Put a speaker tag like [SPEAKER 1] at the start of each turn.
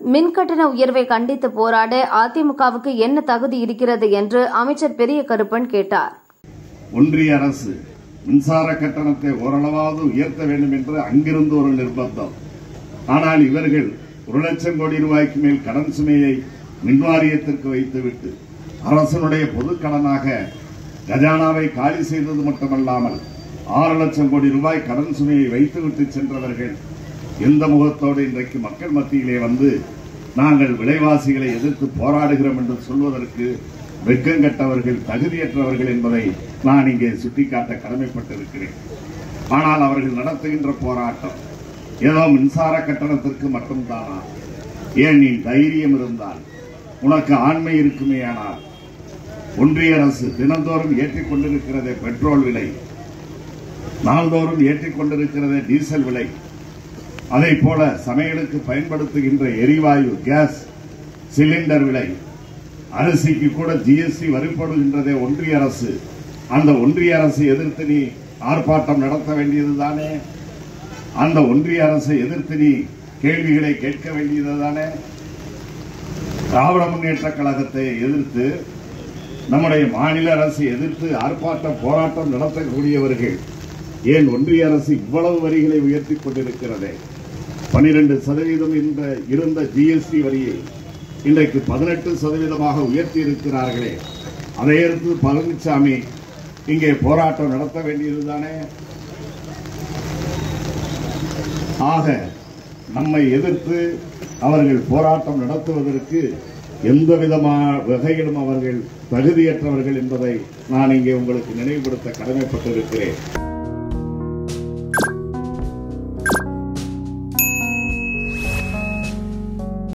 [SPEAKER 1] மின்கட்டண உயர்வை கண்டித்து போராட அதிமுகவுக்கு என்ன தகுதி இருக்கிறது என்று அமைச்சர் பெரிய கருப்பன் கேட்டார்
[SPEAKER 2] ஒன்றிய அரசு மின்சார கட்டணத்தை ஓரளவாவது உயர்த்த வேண்டும் என்று அங்கிருந்து ஒரு நிர்பந்தம் ஆனால் இவர்கள் ஒரு லட்சம் கோடி ரூபாய்க்கு மேல் கடன் சுமையை மின்வாரியத்திற்கு வைத்துவிட்டு அரசனுடைய பொது கடனாக கஜானாவை காலி செய்தது மட்டுமல்லாமல் ஆறு லட்சம் கோடி ரூபாய் கடன் சுமையை வைத்துவிட்டு சென்றவர்கள் எந்த முகத்தோடு இன்றைக்கு மக்கள் மத்தியிலே வந்து நாங்கள் விலைவாசிகளை எதிர்த்து போராடுகிறோம் என்று சொல்வதற்கு வெட்கங்கட்டவர்கள் தகுதியற்றவர்கள் என்பதை நான் இங்கே சுட்டிக்காட்ட கடமைப்பட்டிருக்கிறேன் ஆனால் அவர்கள் நடத்துகின்ற போராட்டம் ஏதோ மின்சார கட்டணத்திற்கு மட்டும்தானா ஏன் நீ தைரியம் இருந்தால் உனக்கு ஆண்மை இருக்குமேயானால் ஒன்றிய அரசு தினந்தோறும் ஏற்றிக் கொண்டிருக்கிறதே பெட்ரோல் விலை நாள்தோறும் ஏற்றிக் கொண்டிருக்கிறதே டீசல் விலை அதை போல சமையலுக்கு பயன்படுத்துகின்ற எரிவாயு கேஸ் சிலிண்டர் விலை அரிசிக்கு கூட ஜிஎஸ்டி வரிப்படுகின்றதே ஒன்றிய அரசு அந்த ஒன்றிய அரசை எதிர்த்து நீ ஆர்ப்பாட்டம் நடத்த வேண்டியதுதானே அந்த ஒன்றிய அரசை எதிர்த்து நீ கேள்விகளை கேட்க வேண்டியதுதானே திராவிட முன்னேற்ற கழகத்தை எதிர்த்து நம்முடைய மாநில அரசை எதிர்த்து ஆர்ப்பாட்டம் போராட்டம் நடத்தக்கூடியவர்கள் ஏன் ஒன்றிய அரசு இவ்வளவு வரிகளை உயர்த்தி கொண்டிருக்கிறதே பனிரெண்டு சதவீதம் என்ற இருந்த ஜிஎஸ்டி வரியை இன்றைக்கு பதினெட்டு சதவீதமாக உயர்த்தி இருக்கிறார்களே அதை எடுத்து பழனிசாமி இங்கே போராட்டம் நடத்த வேண்டியதுதானே ஆக நம்மை எதிர்த்து அவர்கள் போராட்டம் நடத்துவதற்கு எந்த விதமான வகையிலும் அவர்கள் தகுதியற்றவர்கள் என்பதை நான் இங்கே உங்களுக்கு நினைவுபடுத்த கடமைப்பட்டிருக்கிறேன்